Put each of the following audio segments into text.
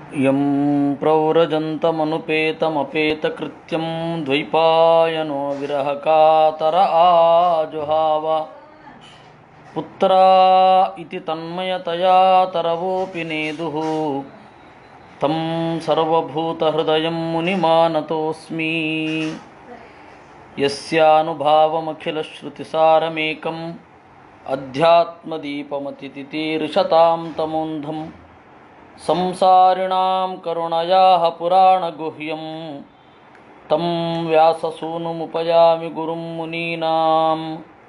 यं प्रव्रजन्तमनुपेतमपेतकृत्यं द्वैपायनो विरहकातर आजुहाव पुत्रा इति तन्मयतया तरवोऽपि नेदुः तं सर्वभूतहृदयं मुनिमानतोऽस्मि यस्यानुभावमखिलश्रुतिसारमेकम् अध्यात्मदीपमतितितीर्षतां तमोन्धं संसारिणां करुणयाः पुराणगुह्यं तं व्याससूनुमुपयामि गुरुं मुनीनां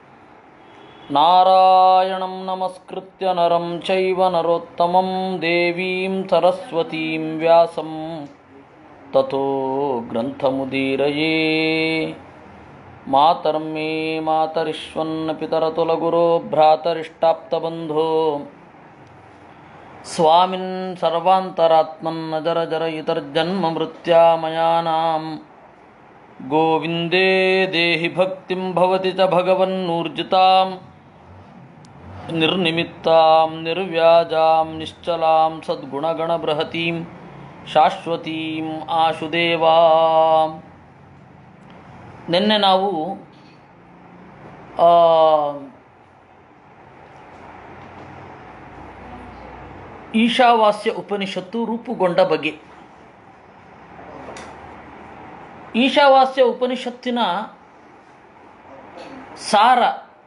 नारायणं नमस्कृत्य नरं चैव नरोत्तमं देवीं सरस्वतीं व्यासं ततो ग्रन्थमुदीरये मातर्मे मातरिष्वन्न पितरतुलगुरो भ्रातरिष्टाप्तबन्धो स्वामिन् सर्वान्तरात्मन्नजरजरयितर्जन्ममृत्यामयानां गोविन्दे देहि भक्तिं भवति च भगवन्नूर्जितां निर्निमित्तां निर्व्याजां निश्चलां सद्गुणगणबृहतीं ಶಾಶ್ವತೀಂ ಆಶುದೇವಾ ನಿನ್ನೆ ನಾವು ಆ, ಈಶಾವಾಸ್ಯ ಉಪನಿಷತ್ತು ರೂಪುಗೊಂಡ ಬಗೆ ಈಶಾವಾಸ್ಯ ಉಪನಿಷತ್ತಿನ ಸಾರ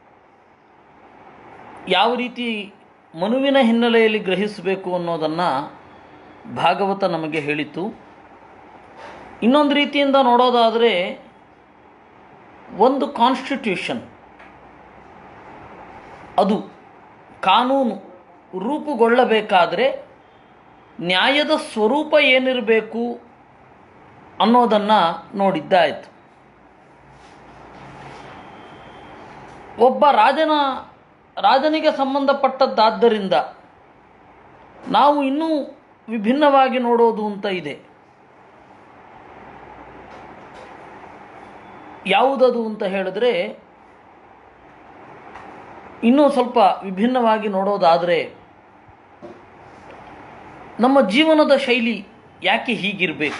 ಯಾವ ರೀತಿ ಮನುವಿನ ಹಿನ್ನೆಲೆಯಲ್ಲಿ ಗ್ರಹಿಸಬೇಕು ಅನ್ನೋದನ್ನು ಭಾಗವತ ನಮಗೆ ಹೇಳಿತು ಇನ್ನೊಂದು ರೀತಿಯಿಂದ ನೋಡೋದಾದರೆ ಒಂದು ಕಾನ್ಸ್ಟಿಟ್ಯೂಷನ್ ಅದು ಕಾನೂನು ರೂಪುಗೊಳ್ಳಬೇಕಾದರೆ ನ್ಯಾಯದ ಸ್ವರೂಪ ಏನಿರಬೇಕು ಅನ್ನೋದನ್ನು ನೋಡಿದ್ದಾಯಿತು ಒಬ್ಬ ರಾಜನ ರಾಜನಿಗೆ ಸಂಬಂಧಪಟ್ಟದ್ದಾದ್ದರಿಂದ ನಾವು ಇನ್ನೂ ವಿಭಿನ್ನವಾಗಿ ನೋಡೋದು ಅಂತ ಇದೆ ಯಾವುದದು ಅಂತ ಹೇಳಿದ್ರೆ ಇನ್ನೂ ಸ್ವಲ್ಪ ವಿಭಿನ್ನವಾಗಿ ನೋಡೋದಾದರೆ ನಮ್ಮ ಜೀವನದ ಶೈಲಿ ಯಾಕೆ ಹೀಗಿರಬೇಕು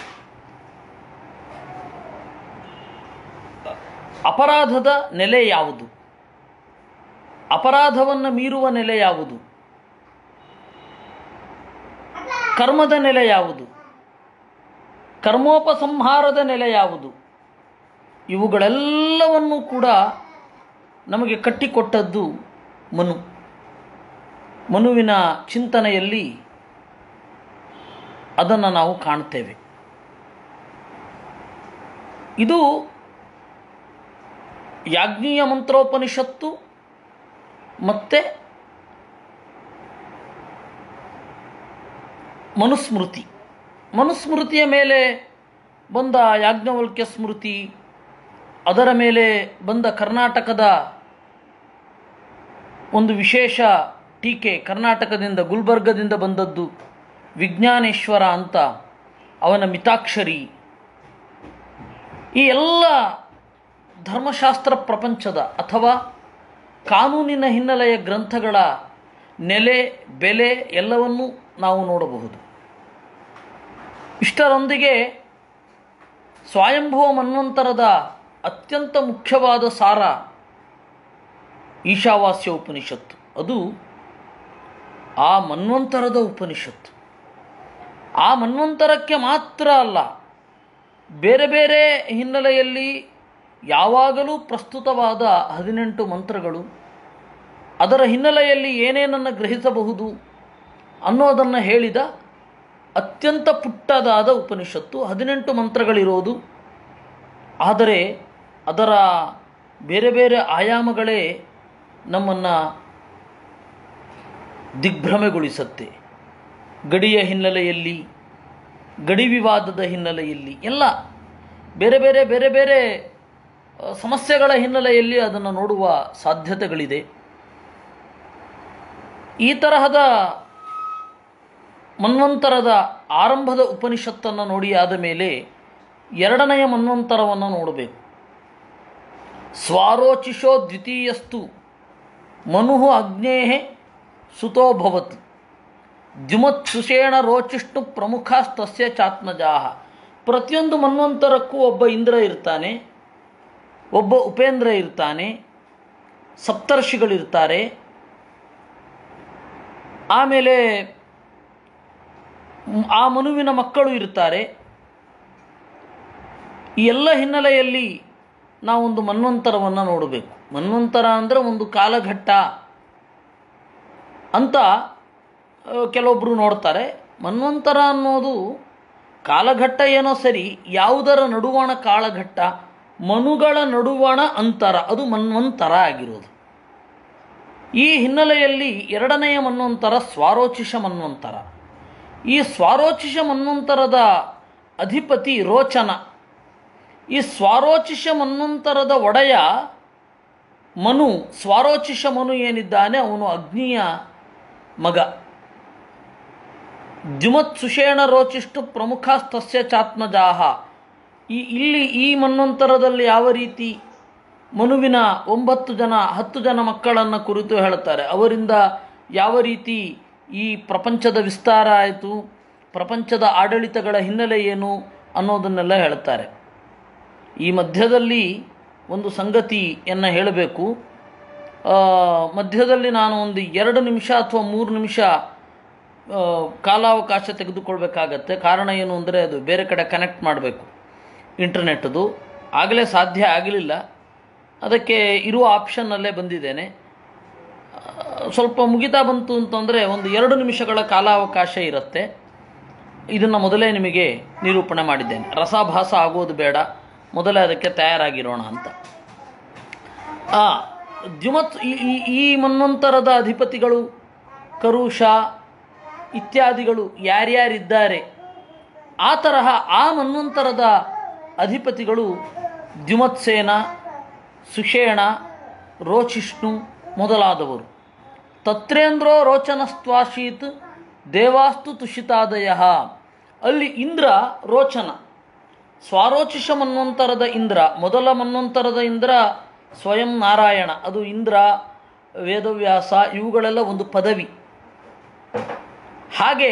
ಅಪರಾಧದ ನೆಲೆ ಯಾವುದು ಅಪರಾಧವನ್ನು ಮೀರುವ ನೆಲೆ ಯಾವುದು ಕರ್ಮದ ನೆಲೆ ಯಾವುದು ಕರ್ಮೋಪಸಂಹಾರದ ನೆಲೆ ಯಾವುದು ಇವುಗಳೆಲ್ಲವನ್ನೂ ಕೂಡ ನಮಗೆ ಕಟ್ಟಿಕೊಟ್ಟದ್ದು ಮನು ಮನುವಿನ ಚಿಂತನೆಯಲ್ಲಿ ಅದನ್ನು ನಾವು ಕಾಣ್ತೇವೆ ಇದು ಯಾಜ್ಞೀಯ ಮಂತ್ರೋಪನಿಷತ್ತು ಮತ್ತು ಮನುಸ್ಮೃತಿ ಮನುಸ್ಮೃತಿಯ ಮೇಲೆ ಬಂದ ಯಾಜ್ಞವಲ್ಕ್ಯ ಸ್ಮೃತಿ ಅದರ ಮೇಲೆ ಬಂದ ಕರ್ನಾಟಕದ ಒಂದು ವಿಶೇಷ ಟೀಕೆ ಕರ್ನಾಟಕದಿಂದ ಗುಲ್ಬರ್ಗದಿಂದ ಬಂದದ್ದು ವಿಜ್ಞಾನೇಶ್ವರ ಅಂತ ಅವನ ಮಿತಾಕ್ಷರಿ ಈ ಎಲ್ಲ ಧರ್ಮಶಾಸ್ತ್ರ ಪ್ರಪಂಚದ ಅಥವಾ ಕಾನೂನಿನ ಹಿನ್ನೆಲೆಯ ಗ್ರಂಥಗಳ ನೆಲೆ ಬೆಲೆ ಎಲ್ಲವನ್ನೂ ನಾವು ನೋಡಬಹುದು ಇಷ್ಟರೊಂದಿಗೆ ಸ್ವಯಂಭುವ ಮನ್ವಂತರದ ಅತ್ಯಂತ ಮುಖ್ಯವಾದ ಸಾರ ಈಶಾವಾಸ್ಯ ಉಪನಿಷತ್ತು ಅದು ಆ ಮನ್ವಂತರದ ಉಪನಿಷತ್ತು ಆ ಮನ್ವಂತರಕ್ಕೆ ಮಾತ್ರ ಅಲ್ಲ ಬೇರೆ ಬೇರೆ ಹಿನ್ನೆಲೆಯಲ್ಲಿ ಯಾವಾಗಲೂ ಪ್ರಸ್ತುತವಾದ ಹದಿನೆಂಟು ಮಂತ್ರಗಳು ಅದರ ಹಿನ್ನೆಲೆಯಲ್ಲಿ ಏನೇನನ್ನು ಗ್ರಹಿಸಬಹುದು ಅನ್ನೋದನ್ನು ಹೇಳಿದ ಅತ್ಯಂತ ಪುಟ್ಟದಾದ ಉಪನಿಷತ್ತು ಹದಿನೆಂಟು ಮಂತ್ರಗಳಿರೋದು ಆದರೆ ಅದರ ಬೇರೆ ಬೇರೆ ಆಯಾಮಗಳೇ ನಮ್ಮನ್ನು ದಿಗ್ಭ್ರಮೆಗೊಳಿಸುತ್ತೆ ಗಡಿಯ ಹಿನ್ನೆಲೆಯಲ್ಲಿ ಗಡಿ ವಿವಾದದ ಹಿನ್ನೆಲೆಯಲ್ಲಿ ಎಲ್ಲ ಬೇರೆ ಬೇರೆ ಬೇರೆ ಬೇರೆ ಆ, ಸಮಸ್ಯೆಗಳ ಹಿನ್ನೆಲೆಯಲ್ಲಿ ಅದನ್ನು ನೋಡುವ ಸಾಧ್ಯತೆಗಳಿದೆ ಈ ತರಹದ ಮನ್ವಂತರದ ಆರಂಭದ ಉಪನಿಷತ್ತನ್ನು ನೋಡಿ ಆದ ಮೇಲೆ ಎರಡನೆಯ ಮನ್ವಂತರವನ್ನು ನೋಡಬೇಕು ಸ್ವಾರೋಚಿಷೋ ದ್ವಿತೀಯಸ್ತು ಮನು ಅಗ್ನೇ ಸುತೋಭವತ್ ದ್ಯುಮತ್ ಸುಷೇಣ ರೋಚಿಷ್ಣು ಪ್ರಮುಖಸ್ತಸ್ಯ ಚಾತ್ಮಜಾಹ ಪ್ರತಿಯೊಂದು ಮನ್ವಂತರಕ್ಕೂ ಒಬ್ಬ ಇಂದ್ರ ಇರ್ತಾನೆ ಒಬ್ಬ ಉಪೇಂದ್ರ ಇರ್ತಾನೆ ಸಪ್ತರ್ಷಿಗಳಿರ್ತಾರೆ ಆಮೇಲೆ ಮ್- ಆ ಮನುವಿನ ಮಕ್ಕಳು ಇರ್ತಾರೆ ಈ ಎಲ್ಲ ಹಿನ್ನೆಲೆಯಲ್ಲಿ ನಾವೊಂದು ಮನ್ವಂತರವನ್ನು ನೋಡಬೇಕು ಮನ್ವಂತರ ಅಂದರೆ ಒಂದು ಕಾಲಘಟ್ಟ ಅಂತ ಆ, ಕೆಲವೊಬ್ಬರು ನೋಡ್ತಾರೆ ಮನ್ವಂತರ ಅನ್ನೋದು ಕಾಲಘಟ್ಟ ಏನೋ ಸರಿ ಯಾವುದರ ನಡುವಣ ಕಾಲಘಟ್ಟ ಮನುಗಳ ನಡುವಣ ಅಂತರ ಅದು ಮನ್ವಂತರ ಆಗಿರೋದು ಈ ಹಿನ್ನೆಲೆಯಲ್ಲಿ ಎರಡನೆಯ ಮನ್ವಂತರ ಸ್ವಾರೋಚಿಷ ಮನ್ವಂತರ ಈ ಸ್ವಾರೋಚಿಷ ಮನ್ವಂತರದ ಅಧಿಪತಿ ರೋಚನ ಈ ಸ್ವಾರೋಚಿಷ ಮನ್ವಂತರದ ಒಡೆಯ ಮನು ಸ್ವಾರೋಚಿಷ ಮನು ಏನಿದ್ದಾನೆ ಅವನು ಅಗ್ನಿಯ ಮಗ ದ್ಯುಮತ್ ಸುಷೇಣ ರೋಚಿಷ್ಟು ಪ್ರಮುಖಸ್ತಸ್ಯ ಚಾತ್ಮಜಾಹ ಈ ಇಲ್ಲಿ ಈ ಮನ್ವಂತರದಲ್ಲಿ ಯಾವ ರೀತಿ ಮನುವಿನ ಒಂಬತ್ತು ಜನ ಹತ್ತು ಜನ ಮಕ್ಕಳನ್ನು ಕುರಿತು ಹೇಳ್ತಾರೆ ಅವರಿಂದ ಯಾವ ರೀತಿ ಈ ಪ್ರಪಂಚದ ವಿಸ್ತಾರ ಆಯಿತು ಪ್ರಪಂಚದ ಆಡಳಿತಗಳ ಹಿನ್ನೆಲೆ ಏನು ಅನ್ನೋದನ್ನೆಲ್ಲ ಹೇಳ್ತಾರೆ ಈ ಮಧ್ಯದಲ್ಲಿ ಒಂದು ಸಂಗತಿಯನ್ನು ಹೇಳಬೇಕು ಆ, ಮಧ್ಯದಲ್ಲಿ ನಾನು ಒಂದು ಎರಡು ನಿಮಿಷ ಅಥವಾ ಮೂರು ನಿಮಿಷ ಆ, ಕಾಲಾವಕಾಶ ತೆಗೆದುಕೊಳ್ಬೇಕಾಗತ್ತೆ ಕಾರಣ ಏನು ಅಂದರೆ ಅದು ಬೇರೆ ಕಡೆ ಕನೆಕ್ಟ್ ಮಾಡಬೇಕು ಇಂಟರ್ನೆಟ್ದು ಆಗಲೇ ಸಾಧ್ಯ ಆಗಲಿಲ್ಲ ಅದಕ್ಕೆ ಇರುವ ಆಪ್ಷನ್ನಲ್ಲೇ ಬಂದಿದ್ದೇನೆ ಆ, ಸ್ವಲ್ಪ ಮುಗಿತಾ ಬಂತು ಅಂತಂದರೆ ಒಂದು ಎರಡು ನಿಮಿಷಗಳ ಕಾಲಾವಕಾಶ ಇರುತ್ತೆ ಇದನ್ನು ಮೊದಲೇ ನಿಮಗೆ ನಿರೂಪಣೆ ಮಾಡಿದ್ದೇನೆ ರಸಾಭಾಸ ಆಗೋದು ಬೇಡ ಮೊದಲೇ ಅದಕ್ಕೆ ತಯಾರಾಗಿರೋಣ ಅಂತ ಆ ದ್ಯುಮತ್ ಈ ಈ- ಈ ಮನ್ವಂತರದ ಅಧಿಪತಿಗಳು ಕರುಷ ಇತ್ಯಾದಿಗಳು ಯಾರ್ಯಾರಿದ್ದಾರೆ ಆ ತರಹ ಆ ಮನ್ವಂತರದ ಅಧಿಪತಿಗಳು ದ್ಯುಮತ್ಸೇನ ಸುಷೇಣ ರೋಚಿಷ್ಣು ಮೊದಲಾದವರು ತತ್ರೇಂದ್ರೋ ರೋಚನಸ್ತ್ವಾಶೀತ್ ದೇವಾಸ್ತು ತುಷಿತಾದಯ ಅಲ್ಲಿ ಇಂದ್ರ ರೋಚನ ಸ್ವಾರೋಚಿಷ ಮನ್ವಂತರದ ಇಂದ್ರ ಮೊದಲ ಮನ್ವಂತರದ ಇಂದ್ರ ಸ್ವಯಂ ನಾರಾಯಣ ಅದು ಇಂದ್ರ ವೇದವ್ಯಾಸ ಇವುಗಳೆಲ್ಲ ಒಂದು ಪದವಿ ಹಾಗೆ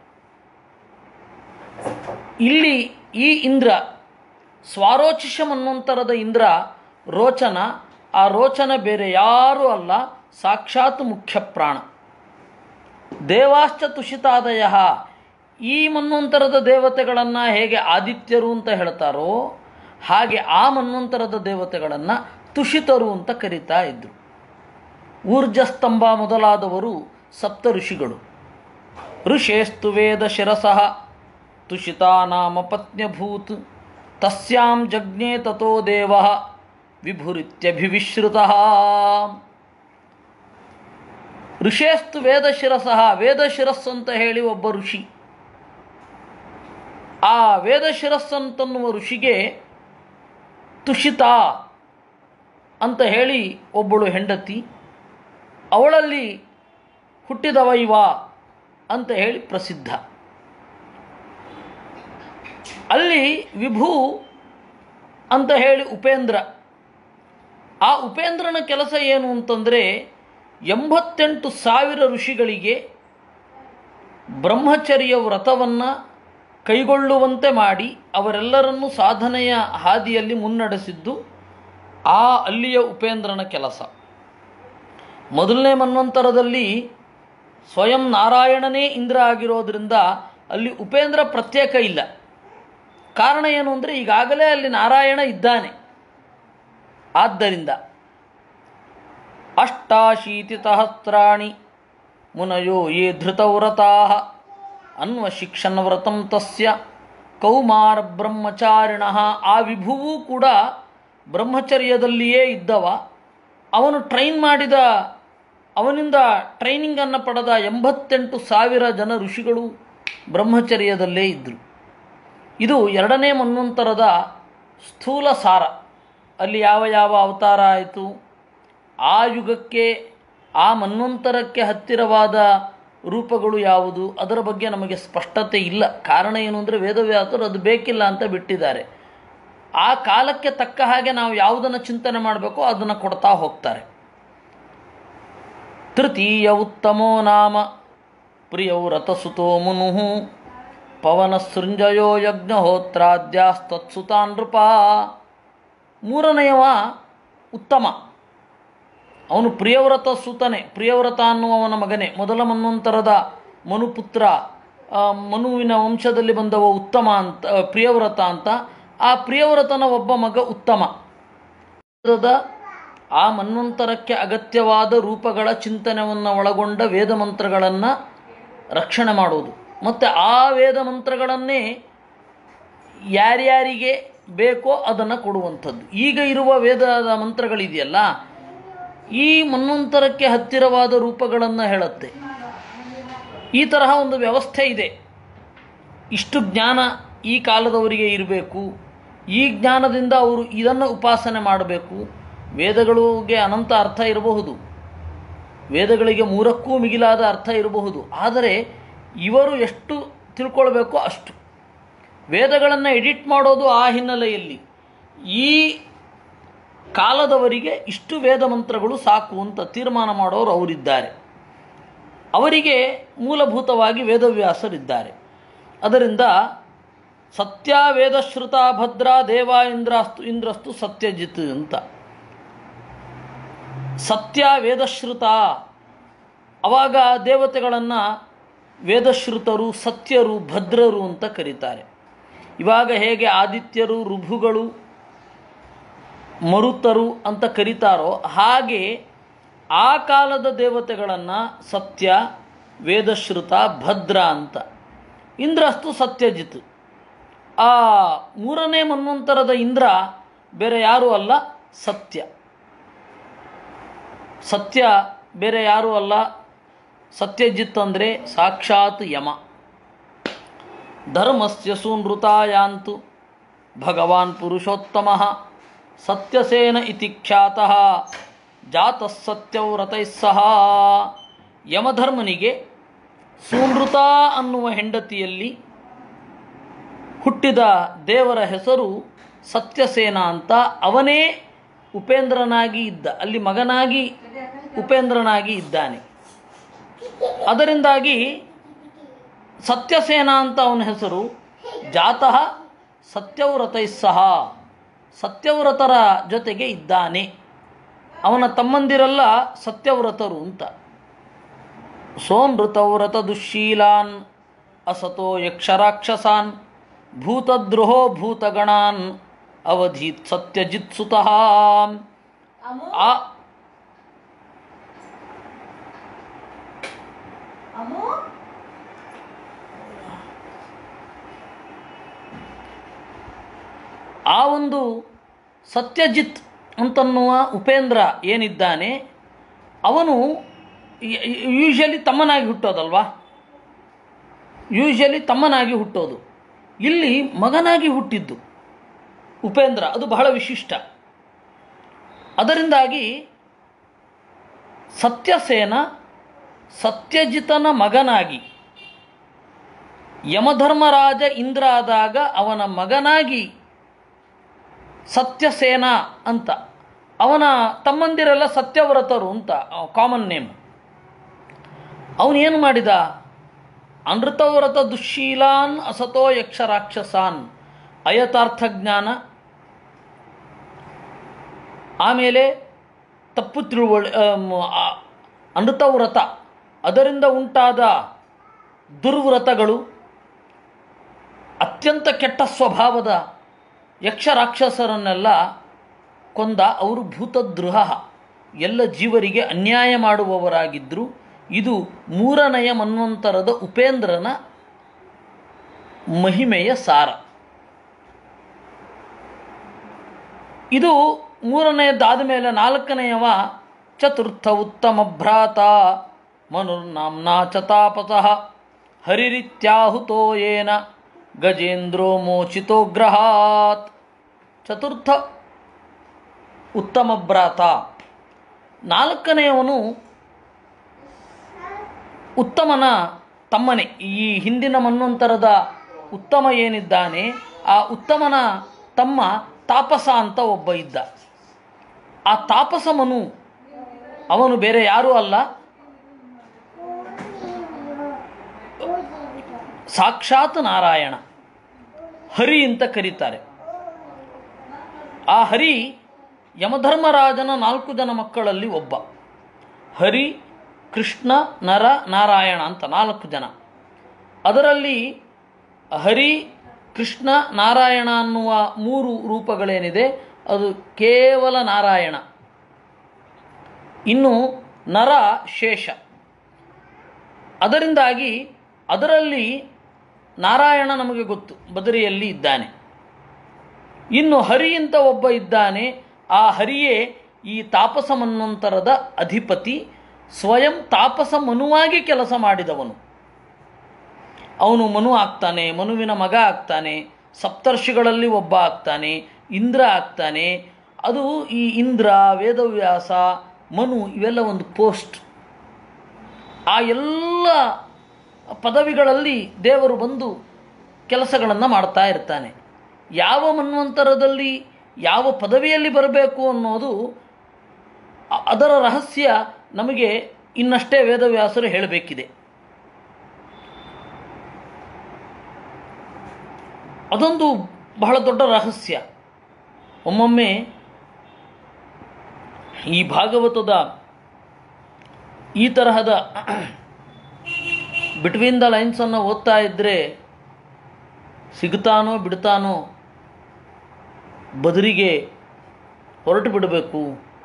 ಇಲ್ಲಿ ಈ ಇಂದ್ರ ಸ್ವಾರೋಚಿಷ ಮನ್ವಂತರದ ಇಂದ್ರ ರೋಚನ ಆ ರೋಚನ ಬೇರೆ ಯಾರೂ ಅಲ್ಲ ಸಾಕ್ಷಾತ್ ಮುಖ್ಯ ಪ್ರಾಣ ದೇವಾಶ್ಚ ತುಷಿತಾದಯ ಈ ಮನ್ವಂತರದ ದೇವತೆಗಳನ್ನು ಹೇಗೆ ಆದಿತ್ಯರು ಅಂತ ಹೇಳ್ತಾರೋ ಹಾಗೆ ಆ ಮನ್ವಂತರದ ದೇವತೆಗಳನ್ನು ತುಷಿತರು ಅಂತ ಕರೀತಾ ಇದ್ರು ಊರ್ಜಸ್ತಂಭ ಮೊದಲಾದವರು ಸಪ್ತ ಋಷಿಗಳು ಋಷೇಸ್ತು ವೇದ ಶಿರಸಃ ತುಷಿತಾ ನಾಮ ಪತ್ನ್ಯಭೂತ್ ತಸ್ಯಾಂ ಜಜ್ಞೆ ತಥೋ ದೇವ ವಿಭುರಿತ್ಯಭಿವಿಶ್ರುತಃ ಋಷೇಸ್ತು ವೇದ ಶಿರಸಃ ವೇದ ಶಿರಸ್ಸು ಅಂತ ಹೇಳಿ ಒಬ್ಬ ಋಷಿ ಆ ವೇದ ಶಿರಸ್ಸಂತನ್ನುವ ಋಷಿಗೆ ತುಷಿತ ಅಂತ ಹೇಳಿ ಒಬ್ಬಳು ಹೆಂಡತಿ ಅವಳಲ್ಲಿ ಹುಟ್ಟಿದವ ಇವ ಅಂತ ಹೇಳಿ ಪ್ರಸಿದ್ಧ ಅಲ್ಲಿ ವಿಭು ಅಂತ ಹೇಳಿ ಉಪೇಂದ್ರ ಆ ಉಪೇಂದ್ರನ ಕೆಲಸ ಏನು ಅಂತಂದರೆ ಎಂಬತ್ತೆಂಟು ಸಾವಿರ ಋಷಿಗಳಿಗೆ ಬ್ರಹ್ಮಚರ್ಯ ವ್ರತವನ್ನು ಕೈಗೊಳ್ಳುವಂತೆ ಮಾಡಿ ಅವರೆಲ್ಲರನ್ನೂ ಸಾಧನೆಯ ಹಾದಿಯಲ್ಲಿ ಮುನ್ನಡೆಸಿದ್ದು ಆ ಅಲ್ಲಿಯ ಉಪೇಂದ್ರನ ಕೆಲಸ ಮೊದಲನೇ ಮನ್ವಂತರದಲ್ಲಿ ಸ್ವಯಂ ನಾರಾಯಣನೇ ಇಂದ್ರ ಆಗಿರೋದ್ರಿಂದ ಅಲ್ಲಿ ಉಪೇಂದ್ರ ಪ್ರತ್ಯೇಕ ಇಲ್ಲ ಕಾರಣ ಏನು ಅಂದರೆ ಈಗಾಗಲೇ ಅಲ್ಲಿ ನಾರಾಯಣ ಇದ್ದಾನೆ ಆದ್ದರಿಂದ ಅಷ್ಟಾಶೀತಿ ಸಹಸ್ರಾಣಿ ಮುನಯೋ ಯೇ ಧೃತವ್ರತಾ ಅನ್ವಶಿಕ್ಷನ್ ವ್ರತಂ ತಸ್ಯ ಕೌಮಾರ ಬ್ರಹ್ಮಚಾರಿಣ ಆ ವಿಭುವೂ ಕೂಡ ಬ್ರಹ್ಮಚರ್ಯದಲ್ಲಿಯೇ ಇದ್ದವ ಅವನು ಟ್ರೈನ್ ಮಾಡಿದ ಅವನಿಂದ ಟ್ರೈನಿಂಗನ್ನು ಪಡೆದ ಎಂಬತ್ತೆಂಟು ಸಾವಿರ ಜನ ಋಷಿಗಳು ಬ್ರಹ್ಮಚರ್ಯದಲ್ಲೇ ಇದ್ದರು ಇದು ಎರಡನೇ ಮನ್ವಂತರದ ಸ್ಥೂಲ ಸಾರ ಅಲ್ಲಿ ಯಾವ ಯಾವ ಅವತಾರ ಆಯಿತು ಆ ಯುಗಕ್ಕೆ ಆ ಮನ್ವಂತರಕ್ಕೆ ಹತ್ತಿರವಾದ ರೂಪಗಳು ಯಾವುದು ಅದರ ಬಗ್ಗೆ ನಮಗೆ ಸ್ಪಷ್ಟತೆ ಇಲ್ಲ ಕಾರಣ ಏನು ಅಂದರೆ ವೇದವ್ಯಾಸರು ಅದು ಬೇಕಿಲ್ಲ ಅಂತ ಬಿಟ್ಟಿದ್ದಾರೆ ಆ ಕಾಲಕ್ಕೆ ತಕ್ಕ ಹಾಗೆ ನಾವು ಯಾವುದನ್ನು ಚಿಂತನೆ ಮಾಡಬೇಕೋ ಅದನ್ನು ಕೊಡ್ತಾ ಹೋಗ್ತಾರೆ ತೃತೀಯ ಉತ್ತಮೋ ನಾಮ ಪ್ರಿಯೌ ರಥಸುತೋ ಮುನು ಪವನ ಸೃಂಜಯೋ ಯಜ್ಞಹೋತ್ರಾದ್ಯಾಸ್ತತ್ಸುತಾ ನೃಪ ಮೂರನೆಯವ ಉತ್ತಮ ಅವನು ಪ್ರಿಯವ್ರತ ಸುತನೆ ಪ್ರಿಯವ್ರತ ಅನ್ನುವವನ ಮಗನೇ ಮೊದಲ ಮನ್ವಂತರದ ಮನುಪುತ್ರ ಆ, ಮನುವಿನ ವಂಶದಲ್ಲಿ ಬಂದವ ಉತ್ತಮ ಅಂತ ಆ, ಪ್ರಿಯವ್ರತ ಅಂತ ಆ ಪ್ರಿಯವ್ರತನ ಒಬ್ಬ ಮಗ ಉತ್ತಮ ವೇದದ ಆ ಮನ್ವಂತರಕ್ಕೆ ಅಗತ್ಯವಾದ ರೂಪಗಳ ಚಿಂತನೆಯನ್ನು ಒಳಗೊಂಡ ವೇದ ಮಂತ್ರಗಳನ್ನು ರಕ್ಷಣೆ ಮಾಡುವುದು ಮತ್ತು ಆ ವೇದ ಮಂತ್ರಗಳನ್ನೇ ಯಾರ್ಯಾರಿಗೆ ಬೇಕೋ ಅದನ್ನು ಕೊಡುವಂಥದ್ದು ಈಗ ಇರುವ ವೇದದ ಮಂತ್ರಗಳಿದೆಯಲ್ಲ ಈ ಮನ್ವಂತರಕ್ಕೆ ಹತ್ತಿರವಾದ ರೂಪಗಳನ್ನು ಹೇಳುತ್ತೆ ಈ ತರಹ ಒಂದು ವ್ಯವಸ್ಥೆ ಇದೆ ಇಷ್ಟು ಜ್ಞಾನ ಈ ಕಾಲದವರಿಗೆ ಇರಬೇಕು ಈ ಜ್ಞಾನದಿಂದ ಅವರು ಇದನ್ನು ಉಪಾಸನೆ ಮಾಡಬೇಕು ವೇದಗಳಿಗೆ ಅನಂತ ಅರ್ಥ ಇರಬಹುದು ವೇದಗಳಿಗೆ ಮೂರಕ್ಕೂ ಮಿಗಿಲಾದ ಅರ್ಥ ಇರಬಹುದು ಆದರೆ ಇವರು ಎಷ್ಟು ತಿಳ್ಕೊಳ್ಬೇಕೋ ಅಷ್ಟು ವೇದಗಳನ್ನು ಎಡಿಟ್ ಮಾಡೋದು ಆ ಹಿನ್ನೆಲೆಯಲ್ಲಿ ಈ ಕಾಲದವರಿಗೆ ಇಷ್ಟು ವೇದ ಮಂತ್ರಗಳು ಸಾಕು ಅಂತ ತೀರ್ಮಾನ ಮಾಡೋರು ಅವರಿದ್ದಾರೆ ಅವರಿಗೆ ಮೂಲಭೂತವಾಗಿ ವೇದವ್ಯಾಸರಿದ್ದಾರೆ ಅದರಿಂದ ಸತ್ಯ ವೇದಶ್ರುತ ಭದ್ರ ದೇವ ಇಂದ್ರಾಸ್ತು ಇಂದ್ರಸ್ತು ಸತ್ಯಜಿತ್ ಅಂತ ಸತ್ಯ ವೇದಶ್ರುತ ಅವಾಗ ದೇವತೆಗಳನ್ನು ವೇದಶ್ರುತರು ಸತ್ಯರು ಭದ್ರರು ಅಂತ ಕರೀತಾರೆ ಇವಾಗ ಹೇಗೆ ಆದಿತ್ಯರು ಋಭುಗಳು ಮರುತರು ಅಂತ ಕರೀತಾರೋ ಹಾಗೆ ಆ ಕಾಲದ ದೇವತೆಗಳನ್ನು ಸತ್ಯ ವೇದಶ್ರುತ ಭದ್ರ ಅಂತ ಇಂದ್ರಸ್ತು ಸತ್ಯಜಿತ್ ಆ ಮೂರನೇ ಮನ್ವಂತರದ ಇಂದ್ರ ಬೇರೆ ಯಾರೂ ಅಲ್ಲ ಸತ್ಯ ಸತ್ಯ ಬೇರೆ ಯಾರೂ ಅಲ್ಲ ಸತ್ಯಜಿತ್ ಅಂದರೆ ಸಾಕ್ಷಾತ್ ಯಮ ಧರ್ಮಸ್ಯ ಸೂನೃತಾಯಾಂತು ಭಗವಾನ್ ಪುರುಷೋತ್ತಮ ಸತ್ಯಸೇನ ಇತಿ ಖ್ಯಾತಃ ಜಾತಃ ಸತ್ಯವ್ರತೈ ಸಹ ಯಮಧರ್ಮನಿಗೆ ಸೂನೃತ ಅನ್ನುವ ಹೆಂಡತಿಯಲ್ಲಿ ಹುಟ್ಟಿದ ದೇವರ ಹೆಸರು ಸತ್ಯಸೇನ ಅಂತ ಅವನೇ ಉಪೇಂದ್ರನಾಗಿ ಇದ್ದ ಅಲ್ಲಿ ಮಗನಾಗಿ ಉಪೇಂದ್ರನಾಗಿ ಇದ್ದಾನೆ ಅದರಿಂದಾಗಿ ಸತ್ಯಸೇನ ಅಂತ ಅವನ ಹೆಸರು ಜಾತಃ ಸತ್ಯವ್ರತೈ ಸಹ ಸತ್ಯವ್ರತರ ಜೊತೆಗೆ ಇದ್ದಾನೆ ಅವನ ತಮ್ಮಂದಿರೆಲ್ಲ ಸತ್ಯವ್ರತರು ಅಂತ ಸೋನೃತವ್ರತ ದುಶ್ಶೀಲಾನ್ ಅಸತೋ ಯಕ್ಷರಾಕ್ಷಸಾನ್ ಭೂತದ್ರೋಹೋ ಭೂತಗಣಾನ್ ಅವಧೀತ್ ಸತ್ಯಜಿತ್ ಸುತಃ ಅಮ್ಮು ಆ ಅಮ್ಮು ಆ ಒಂದು ಸತ್ಯಜಿತ್ ಅಂತನ್ನುವ ಉಪೇಂದ್ರ ಏನಿದ್ದಾನೆ ಅವನು ಯೂಶಲಿ ತಮ್ಮನಾಗಿ ಹುಟ್ಟೋದಲ್ವಾ ಯೂಶಲಿ ತಮ್ಮನಾಗಿ ಹುಟ್ಟೋದು ಇಲ್ಲಿ ಮಗನಾಗಿ ಹುಟ್ಟಿದ್ದು ಉಪೇಂದ್ರ ಅದು ಬಹಳ ವಿಶಿಷ್ಟ ಅದರಿಂದಾಗಿ ಸತ್ಯಸೇನ ಸತ್ಯಜಿತನ ಮಗನಾಗಿ ಯಮಧರ್ಮರಾಜ ಇಂದ್ರ ಆದಾಗ ಅವನ ಮಗನಾಗಿ ಸತ್ಯಸೇನ ಅಂತ ಅವನ ತಮ್ಮಂದಿರೆಲ್ಲ ಸತ್ಯವ್ರತರು ಅಂತ ಕಾಮನ್ ನೇಮ್ ಅವನೇನು ಮಾಡಿದ ಅನೃತವ್ರತ ದುಶ್ಶೀಲಾನ್ ಅಸತೋ ಯಕ್ಷ ರಾಕ್ಷಸಾನ್ ಅಯಥಾರ್ಥ ಜ್ಞಾನ ಆಮೇಲೆ ತಪ್ಪು ತಿಳುವಳಿ ಆಮ್, ಆ, ಅನೃತವ್ರತ ಅದರಿಂದ ಉಂಟಾದ ದುರ್ವ್ರತಗಳು ಅತ್ಯಂತ ಕೆಟ್ಟ ಸ್ವಭಾವದ ಯಕ್ಷ ರಾಕ್ಷಸರನ್ನೆಲ್ಲ ಕೊಂದ ಅವರು ಭೂತದ್ರುಹ ಎಲ್ಲ ಜೀವರಿಗೆ ಅನ್ಯಾಯ ಮಾಡುವವರಾಗಿದ್ದರು ಇದು ಮೂರನೆಯ ಮನ್ವಂತರದ ಉಪೇಂದ್ರನ ಮಹಿಮೆಯ ಸಾರ ಇದು ಮೂರನೆಯದಾದ ಮೇಲೆ ನಾಲ್ಕನೆಯವ ಚತುರ್ಥ ಉತ್ತಮ ಭ್ರಾತ ಮನುರ್ನಾಮ್ನಾ ಚತಾಪತಃ ಹರಿರಿತ್ಯಾಹುತೋ ಯೇನ ಗಜೇಂದ್ರೋ ಮೋಚಿತೋ ಗ್ರಹಾತ್ ಚತುರ್ಥ ಉತ್ತಮ ಭ್ರಾತ ನಾಲ್ಕನೆಯವನು ಉತ್ತಮನ ತಮ್ಮನೇ ಈ ಹಿಂದಿನ ಮನ್ವಂತರದ ಉತ್ತಮ ಏನಿದ್ದಾನೆ ಆ ಉತ್ತಮನ ತಮ್ಮ ತಾಪಸ ಅಂತ ಒಬ್ಬ ಇದ್ದ ಆ ತಾಪಸ ಮನು ಅವನು ಬೇರೆ ಯಾರೂ ಅಲ್ಲ ಸಾಕ್ಷಾತ್ ನಾರಾಯಣ ಹರಿ ಅಂತ ಕರೀತಾರೆ ಆ ಹರಿ ಯಮಧರ್ಮರಾಜನ ನಾಲ್ಕು ಜನ ಮಕ್ಕಳಲ್ಲಿ ಒಬ್ಬ ಹರಿ ಕೃಷ್ಣ ನರ ನಾರಾಯಣ ಅಂತ ನಾಲ್ಕು ಜನ ಅದರಲ್ಲಿ ಹರಿ ಕೃಷ್ಣ ನಾರಾಯಣ ಅನ್ನುವ ಮೂರು ರೂಪಗಳೇನಿದೆ ಅದು ಕೇವಲ ನಾರಾಯಣ ಇನ್ನು ನರ ಶೇಷ ಅದರಿಂದಾಗಿ ಅದರಲ್ಲಿ ನಾರಾಯಣ ನಮಗೆ ಗೊತ್ತು ಬದರಿಯಲ್ಲಿ ಇದ್ದಾನೆ ಇನ್ನು ಹರಿ ಅಂತ ಒಬ್ಬ ಇದ್ದಾನೆ ಆ ಹರಿಯೇ ಈ ತಾಪಸ ಮನ್ವಂತರದ ಅಧಿಪತಿ ಸ್ವಯಂ ತಾಪಸ ಮನುವಾಗಿ ಕೆಲಸ ಮಾಡಿದವನು ಅವನು ಮನು ಆಗ್ತಾನೆ ಮನುವಿನ ಮಗ ಆಗ್ತಾನೆ ಸಪ್ತರ್ಷಿಗಳಲ್ಲಿ ಒಬ್ಬ ಆಗ್ತಾನೆ ಇಂದ್ರ ಆಗ್ತಾನೆ ಅದು ಈ ಇಂದ್ರ ವೇದವ್ಯಾಸ ಮನು ಇವೆಲ್ಲ ಒಂದು ಪೋಸ್ಟ್ ಆ ಎಲ್ಲ ಪದವಿಗಳಲ್ಲಿ ದೇವರು ಬಂದು ಕೆಲಸಗಳನ್ನು ಮಾಡ್ತಾ ಇರ್ತಾನೆ ಯಾವ ಮನ್ವಂತರದಲ್ಲಿ ಯಾವ ಪದವಿಯಲ್ಲಿ ಬರಬೇಕು ಅನ್ನೋದು ಅ- ಅದರ ರಹಸ್ಯ ನಮಗೆ ಇನ್ನಷ್ಟೇ ವೇದವ್ಯಾಸರು ಹೇಳಬೇಕಿದೆ ಅದೊಂದು ಬಹಳ ದೊಡ್ಡ ರಹಸ್ಯ ಒಮ್ಮೊಮ್ಮೆ ಈ ಭಾಗವತದ ಈ ತರಹದ ಬಿಟ್ವೀನ್ ದ ಲೈನ್ಸನ್ನು ಓದ್ತಾ ಇದ್ದರೆ ಸಿಗ್ತಾನೋ ಬಿಡ್ತಾನೋ ಬದರಿಗೆ ಹೊರಟು ಬಿಡಬೇಕು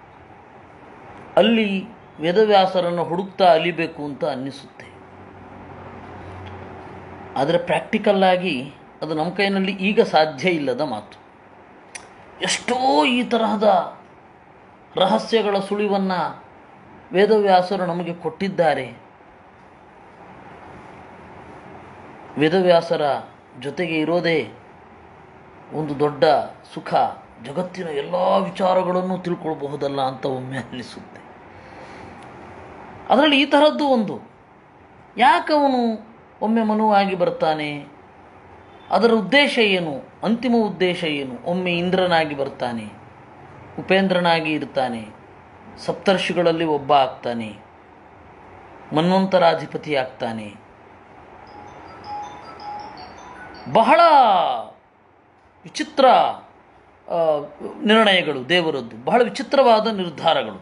ಅಲ್ಲಿ ವೇದವ್ಯಾಸರನ್ನು ಹುಡುಕ್ತಾ ಅಲಿಬೇಕು ಅಂತ ಅನ್ನಿಸುತ್ತೆ ಆದರೆ ಪ್ರಾಕ್ಟಿಕಲ್ ಆಗಿ ಅದು ನಮ್ಮ ಕೈನಲ್ಲಿ ಈಗ ಸಾಧ್ಯ ಇಲ್ಲದ ಮಾತು ಎಷ್ಟೋ ಈ ತರಹದ ರಹಸ್ಯಗಳ ಸುಳಿವನ್ನು ವೇದವ್ಯಾಸರು ನಮಗೆ ಕೊಟ್ಟಿದ್ದಾರೆ ವೇದವ್ಯಾಸರ ಜೊತೆಗೆ ಇರೋದೇ ಒಂದು ದೊಡ್ಡ ಸುಖ ಜಗತ್ತಿನ ಎಲ್ಲ ವಿಚಾರಗಳನ್ನು ತಿಳ್ಕೊಳ್ಬಹುದಲ್ಲ ಅಂತ ಒಮ್ಮೆ ಅನ್ನಿಸುತ್ತೆ ಅದರಲ್ಲಿ ಈ ಥರದ್ದು ಒಂದು ಯಾಕವನು ಒಮ್ಮೆ ಮನುವಾಗಿ ಬರ್ತಾನೆ ಅದರ ಉದ್ದೇಶ ಏನು ಅಂತಿಮ ಉದ್ದೇಶ ಏನು ಒಮ್ಮೆ ಇಂದ್ರನಾಗಿ ಬರ್ತಾನೆ ಉಪೇಂದ್ರನಾಗಿ ಇರ್ತಾನೆ ಸಪ್ತರ್ಷಿಗಳಲ್ಲಿ ಒಬ್ಬ ಆಗ್ತಾನೆ ಮನ್ವಂತರಾಧಿಪತಿ ಆಗ್ತಾನೆ ಬಹಳ ವಿಚಿತ್ರ ಆ, ನಿರ್ಣಯಗಳು ದೇವರದ್ದು ಬಹಳ ವಿಚಿತ್ರವಾದ ನಿರ್ಧಾರಗಳು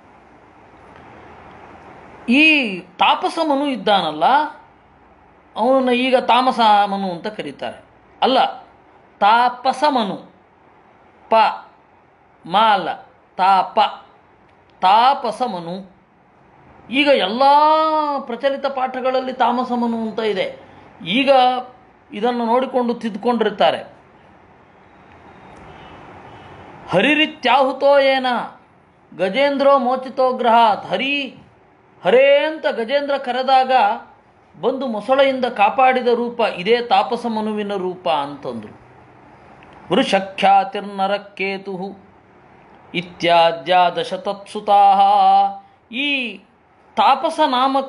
ಈ ತಾಪಸ ಮನು ಇದ್ದಾನಲ್ಲ ಅವನನ್ನು ಈಗ ತಾಮಸ ಮನು ಅಂತ ಕರೀತಾರೆ ಅಲ್ಲ ತಾಪಸ ಮನು ಪ ಮ ಅಲ್ಲ ತಾಪ ತಾಪಸ ಮನು ಈಗ ಎಲ್ಲ ಪ್ರಚಲಿತ ಪಾಠಗಳಲ್ಲಿ ತಾಮಸ ಮನು ಅಂತ ಇದೆ ಈಗ ಇದನ್ನು ನೋಡಿಕೊಂಡು ತಿದ್ದುಕೊಂಡಿರ್ತಾರೆ ಹರಿರಿತ್ಯಾಹುತೋ ಏನ ಗಜೇಂದ್ರೋ ಮೋಚಿತೋ ಗ್ರಹಾತ್ ಹರಿ ಹರೇ ಅಂತ ಗಜೇಂದ್ರ ಕರೆದಾಗ ಬಂದು ಮೊಸಳೆಯಿಂದ ಕಾಪಾಡಿದ ರೂಪ ಇದೇ ತಾಪಸ ಮನುವಿನ ರೂಪ ಅಂತಂದರು ವೃಷಖ್ಯಾತಿರ್ನರಕೇತು ಇತ್ಯಾದ್ಯ ದಶತತ್ಸುತಾ ಈ ತಾಪಸ ನಾಮಕ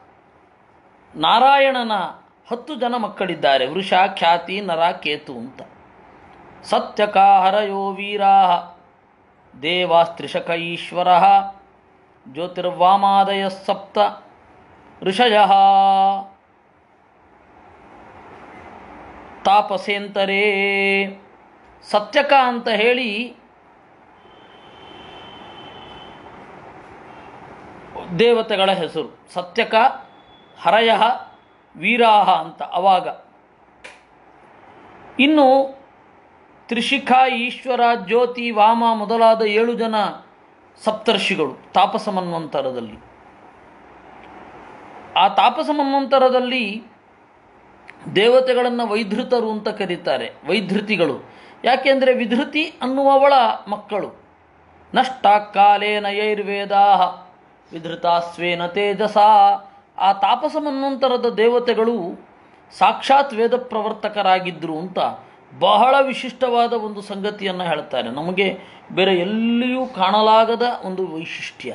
ನಾರಾಯಣನ ಹತ್ತು ಜನ ಮಕ್ಕಳಿದ್ದಾರೆ ವೃಷ ಖ್ಯಾತಿ ನರ ಕೇತು ಅಂತ ಸತ್ಯಕಾಹರಯೋ ವೀರಾ ದೇವಾಸ್ತ್ರಿಷಕ ಈಶ್ವರ ಜ್ಯೋತಿರ್ವಾಮಾದಯ ಸಪ್ತ ಋಷಯ ತಾಪಸೇಂತರೇ ಸತ್ಯಕ ಅಂತ ಹೇಳಿ ದೇವತೆಗಳ ಹೆಸರು ಸತ್ಯಕ ಹರಯ ವೀರಾಹ ಅಂತ ಅವಾಗ ಇನ್ನು ತ್ರಿಶಿಖಾ ಈಶ್ವರ ಜ್ಯೋತಿ ವಾಮ ಮೊದಲಾದ ಏಳು ಜನ ಸಪ್ತರ್ಷಿಗಳು ತಾಪಸ ಮನ್ವಂತರದಲ್ಲಿ ಆ ತಾಪಸ ಮನ್ವಂತರದಲ್ಲಿ ದೇವತೆಗಳನ್ನು ವೈಧೃತರು ಅಂತ ಕರೀತಾರೆ ವೈಧೃತಿಗಳು ಯಾಕೆಂದರೆ ವಿಧೃತಿ ಅನ್ನುವವಳ ಮಕ್ಕಳು ನಷ್ಟ ಕಾಲೇನ ಯೈರ್ವೇದಾ ವಿಧೃತಾಸ್ವೇನ ತೇಜಸ ಆ ತಾಪಸ ಮನ್ವಂತರದ ದೇವತೆಗಳು ಸಾಕ್ಷಾತ್ ವೇದ ಪ್ರವರ್ತಕರಾಗಿದ್ದರು ಅಂತ ಬಹಳ ವಿಶಿಷ್ಟವಾದ ಒಂದು ಸಂಗತಿಯನ್ನು ಹೇಳ್ತಾರೆ ನಮಗೆ ಬೇರೆ ಎಲ್ಲಿಯೂ ಕಾಣಲಾಗದ ಒಂದು ವೈಶಿಷ್ಟ್ಯ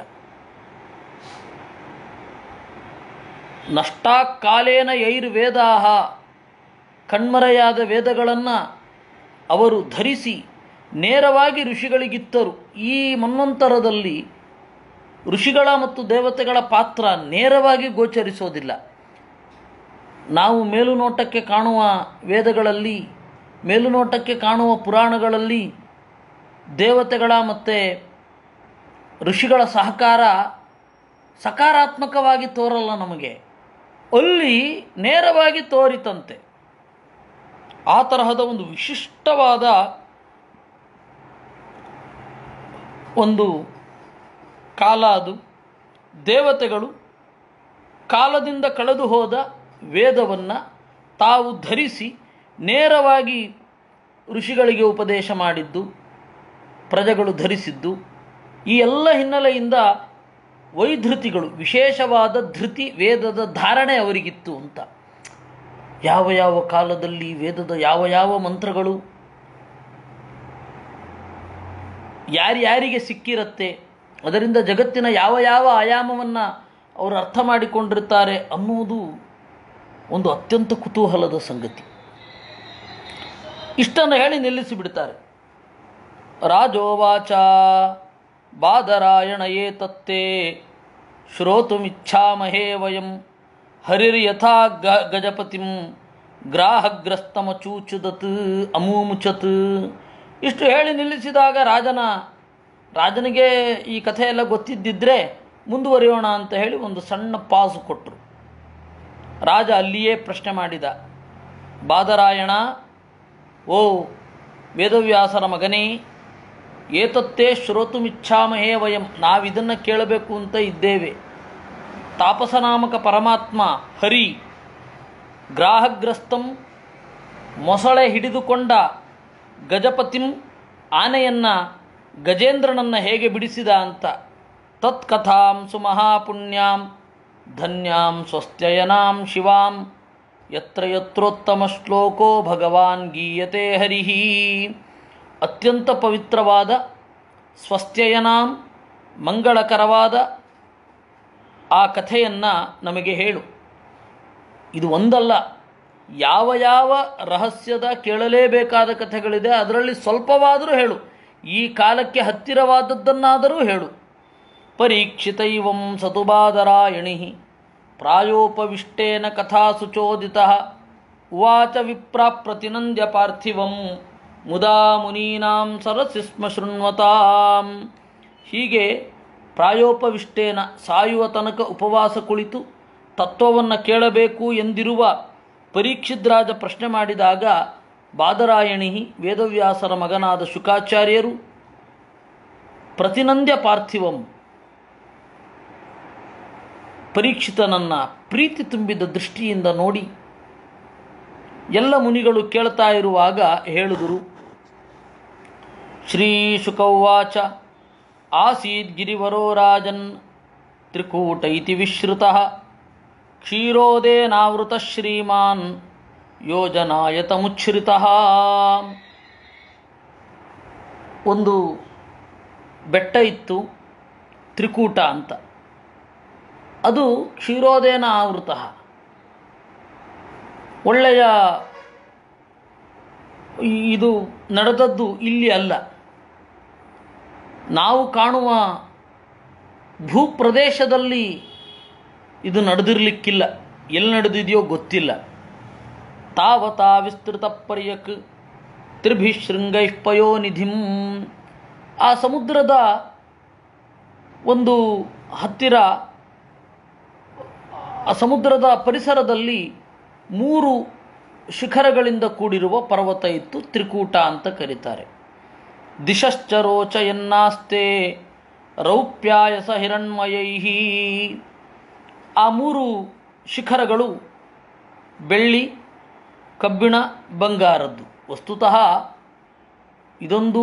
ನಷ್ಟಾಕಾಲೇನ ಯೈರ್ವೇದಾಹ ಕಣ್ಮರೆಯಾದ ವೇದಗಳನ್ನು ಅವರು ಧರಿಸಿ ನೇರವಾಗಿ ಋಷಿಗಳಿಗಿತ್ತರು ಈ ಮನ್ವಂತರದಲ್ಲಿ ಋಷಿಗಳ ಮತ್ತು ದೇವತೆಗಳ ಪಾತ್ರ ನೇರವಾಗಿ ಗೋಚರಿಸೋದಿಲ್ಲ ನಾವು ಮೇಲುನೋಟಕ್ಕೆ ಕಾಣುವ ವೇದಗಳಲ್ಲಿ ಮೇಲುನೋಟಕ್ಕೆ ಕಾಣುವ ಪುರಾಣಗಳಲ್ಲಿ ದೇವತೆಗಳ ಮತ್ತು ಋಷಿಗಳ ಸಹಕಾರ ಸಕಾರಾತ್ಮಕವಾಗಿ ತೋರಲ್ಲ ನಮಗೆ ಅಲ್ಲಿ ನೇರವಾಗಿ ತೋರಿತಂತೆ ಆ ತರಹದ ಒಂದು ವಿಶಿಷ್ಟವಾದ ಒಂದು ಕಾಲ ಅದು ದೇವತೆಗಳು ಕಾಲದಿಂದ ಕಳೆದು ಹೋದ ವೇದವನ್ನು ತಾವು ಧರಿಸಿ ನೇರವಾಗಿ ಋಷಿಗಳಿಗೆ ಉಪದೇಶ ಮಾಡಿದ್ದು ಪ್ರಜೆಗಳು ಧರಿಸಿದ್ದು ಈ ಎಲ್ಲ ಹಿನ್ನೆಲೆಯಿಂದ ವೈಧೃತಿಗಳು ವಿಶೇಷವಾದ ಧೃತಿ ವೇದದ ಧಾರಣೆ ಅವರಿಗಿತ್ತು ಅಂತ ಯಾವ ಯಾವ ಕಾಲದಲ್ಲಿ ವೇದದ ಯಾವ ಯಾವ ಮಂತ್ರಗಳು ಯಾರ್ಯಾರಿಗೆ ಸಿಕ್ಕಿರುತ್ತೆ ಅದರಿಂದ ಜಗತ್ತಿನ ಯಾವ ಯಾವ ಆಯಾಮವನ್ನು ಅವರು ಅರ್ಥ ಮಾಡಿಕೊಂಡಿರ್ತಾರೆ ಅನ್ನುವುದು ಒಂದು ಅತ್ಯಂತ ಕುತೂಹಲದ ಸಂಗತಿ ಇಷ್ಟನ್ನು ಹೇಳಿ ನಿಲ್ಲಿಸಿಬಿಡ್ತಾರೆ ರಾಜೋವಾಚ ಬಾದರಾಯಣ ಏತತ್ತೇ ಶ್ರೋತುಮಿಚ್ಛಾಮಹೇ ವಯಂ ಹರಿರ್ಯಥಾ ಗ ಗಜಪತಿಂ ಗ್ರಾಹಗ್ರಸ್ತಮಚೂಚುದತ್ ಅಮೂಮುಚತ್ ಇಷ್ಟು ಹೇಳಿ ನಿಲ್ಲಿಸಿದಾಗ ರಾಜನ ರಾಜನಿಗೆ ಈ ಕಥೆ ಎಲ್ಲ ಗೊತ್ತಿದ್ದಿದ್ರೆ ಮುಂದುವರಿಯೋಣ ಅಂತ ಹೇಳಿ ಒಂದು ಸಣ್ಣ ಪಾಸು ಕೊಟ್ಟರು ರಾಜ ಅಲ್ಲಿಯೇ ಪ್ರಶ್ನೆ ಮಾಡಿದ ಬಾದರಾಯಣ ಓ ವೇದವ್ಯಾಸರ ಮಗನೇ ಏತತ್ತೇ ಶ್ರೋತುಮಿಚ್ಛಾಮಹೇ ವಯಂ ನಾವಿದನ್ನು ಕೇಳಬೇಕು ಅಂತ ಇದ್ದೇವೆ ತಾಪಸನಾಮಕ ಪರಮಾತ್ಮ ಹರಿ ಗ್ರಾಹಗ್ರಸ್ತಂ ಮೊಸಳೆ ಹಿಡಿದುಕೊಂಡ ಗಜಪತಿಂ ಆನೆಯನ್ನು ಗಜೇಂದ್ರನನ್ನು ಹೇಗೆ ಬಿಡಿಸಿದ ಅಂತ ತತ್ಕಥಾಂ ಸುಮಹಾಪುಣ್ಯಾಂ ಧನ್ಯಾಂ ಸ್ವಸ್ತ್ಯಯನಾಂ ಶಿವಾಂ ಯತ್ರ ಯತ್ರೋತ್ತಮ ಶ್ಲೋಕೋ ಭಗವಾನ್ ಗೀಯತೆ ಹರಿಹಿ ಅತ್ಯಂತ ಪವಿತ್ರವಾದ ಸ್ವಸ್ತ್ಯಯನಾಂ ಮಂಗಳಕರವಾದ ಆ ಕಥೆಯನ್ನು ನಮಗೆ ಹೇಳು ಇದು ಒಂದಲ್ಲ ಯಾವ ಯಾವ ರಹಸ್ಯದ ಕೇಳಲೇಬೇಕಾದ ಕಥೆಗಳಿದೆ ಅದರಲ್ಲಿ ಸ್ವಲ್ಪವಾದರೂ ಹೇಳು ಈ ಕಾಲಕ್ಕೆ ಹತ್ತಿರವಾದದ್ದನ್ನಾದರೂ ಹೇಳು ಪರೀಕ್ಷಿತೈವಂ ಸತುಬಾದರಾಯಣಿ ಪ್ರಾಯೋಪವಿಷ್ಟೇನ ಕಥಾ ಸುಚೋದಿತ ಉವಾಚ ವಿಪ್ರ ಪ್ರತಿನಂದ್ಯ ಪಾರ್ಥಿವಂ ಮುದಾ ಮುನೀನಾಂ ಸರಸಿ ಸ್ಮ ಶೃಣ್ವತಾಂ ಹೀಗೆ ಪ್ರಾಯೋಪವಿಷ್ಟೇನ ಸಾಯುವ ತನಕ ಉಪವಾಸ ಕುಳಿತು ತತ್ವವನ್ನು ಕೇಳಬೇಕು ಎಂದಿರುವ ಪರೀಕ್ಷಿದ್ರಾಜ ಪ್ರಶ್ನೆ ಮಾಡಿದಾಗ ಬಾದರಾಯಣಿ ವೇದವ್ಯಾಸರ ಮಗನಾದ ಶುಕಾಚಾರ್ಯರು ಪ್ರತಿನಂದ್ಯ ಪಾರ್ಥಿವಂ ಪರೀಕ್ಷಿತನನ್ನು ಪ್ರೀತಿ ತುಂಬಿದ ದೃಷ್ಟಿಯಿಂದ ನೋಡಿ ಎಲ್ಲ ಮುನಿಗಳು ಕೇಳ್ತಾ ಇರುವಾಗ ಹೇಳಿದರು ಶ್ರೀ ಶುಕೌವಾಚ ಆಸೀದ್ ಗಿರಿವರೋ ರಾಜನ್ ತ್ರಿಕೂಟ ಇತಿ ವಿಶ್ರುತ ಕ್ಷೀರೋದೇನಾವೃತ ಶ್ರೀಮಾನ್ ಯೋಜನಾಯತ ಮುಚ್ಛ್ರಿತ ಒಂದು ಬೆಟ್ಟ ಇತ್ತು ತ್ರಿಕೂಟ ಅಂತ ಅದು ಕ್ಷೀರೋದೇನ ಆವೃತ ಒಳ್ಳೆಯ ಇದು ನಡೆದದ್ದು ಇಲ್ಲಿ ಅಲ್ಲ ನಾವು ಕಾಣುವ ಭೂಪ್ರದೇಶದಲ್ಲಿ ಇದು ನಡೆದಿರಲಿಕ್ಕಿಲ್ಲ ಎಲ್ಲಿ ನಡೆದಿದೆಯೋ ಗೊತ್ತಿಲ್ಲ ತಾವತಾ ವಿಸ್ತೃತ ಪರ್ಯಕ್ ತ್ರಿಭಿಶೃಂಗೈಃ ಪಯೋನಿಧಿಂ ಆ ಸಮುದ್ರದ ಒಂದು ಹತ್ತಿರ ಆ ಸಮುದ್ರದ ಪರಿಸರದಲ್ಲಿ ಮೂರು ಶಿಖರಗಳಿಂದ ಕೂಡಿರುವ ಪರ್ವತ ಇತ್ತು ತ್ರಿಕೂಟ ಅಂತ ಕರೀತಾರೆ ದಿಶಶ್ಚರೋಚ ಎನ್ನಾಸ್ತೆ ರೌಪ್ಯಾಯಸ ಹಿರಣ್ಮಯೈ ಆ ಮೂರು ಶಿಖರಗಳು ಬೆಳ್ಳಿ ಕಬ್ಬಿಣ ಬಂಗಾರದ್ದು ವಸ್ತುತಃ ಇದೊಂದು